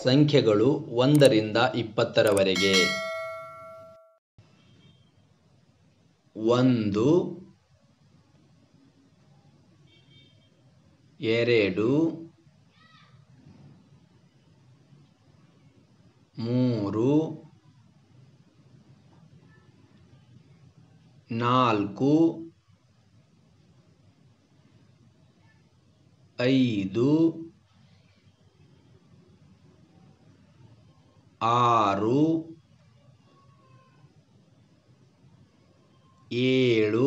ಸಂಖ್ಯೆಗಳು ಒಂದರಿಂದ ಇಪ್ಪತ್ತರವರೆಗೆ ಒಂದು ಎರಡು ಮೂರು ನಾಲ್ಕು ಐದು ಆರು ಏಳು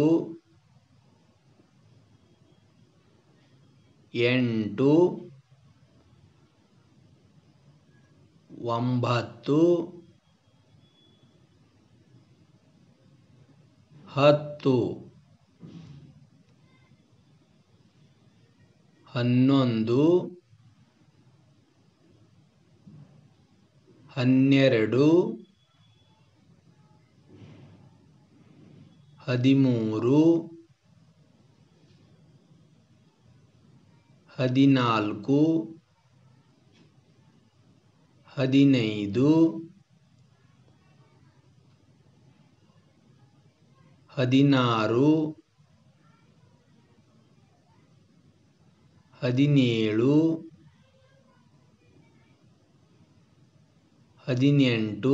ಎಂಟು ಒಂಬತ್ತು ಹತ್ತು ಹನ್ನೊಂದು ಹನ್ನೆರಡು ಹದಿಮೂರು ಹದಿನಾಲ್ಕು ಹದಿನೈದು ಹದಿನಾರು ಹದಿನೇಳು ಹದಿನೆಂಟು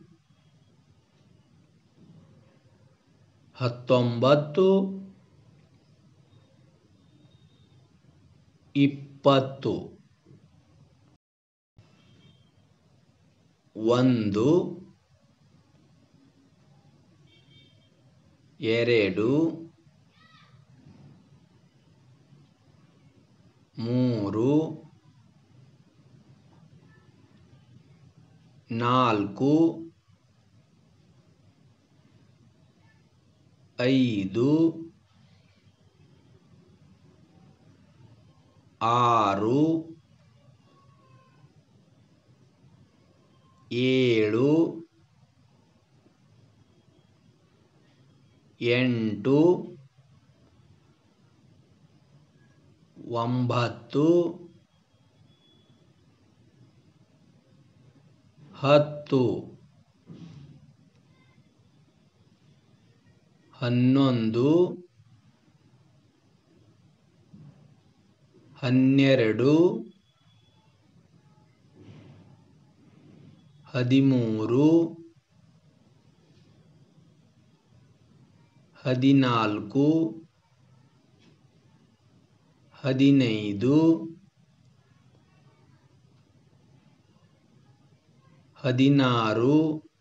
ಹತ್ತೊಂಬತ್ತು ಇಪ್ಪತ್ತು ಒಂದು ಎರಡು ಮೂರು ನಾಲ್ಕು ಐದು ಆರು ಏಳು ಎಂಟು ಒಂಬತ್ತು ಹತ್ತು ಹನ್ನೊಂದು ಹನ್ನೆರಡು ಹದಿಮೂರು ಹದಿನಾಲ್ಕು ಹದಿನೈದು ಹದಿನಾರು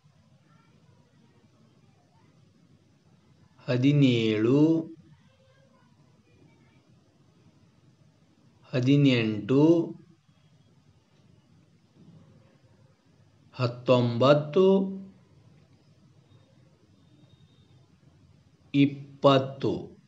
ಹದಿನೇಳು ಹದಿನೆಂಟು ಹತ್ತೊಂಬತ್ತು ಇಪ್ಪತ್ತು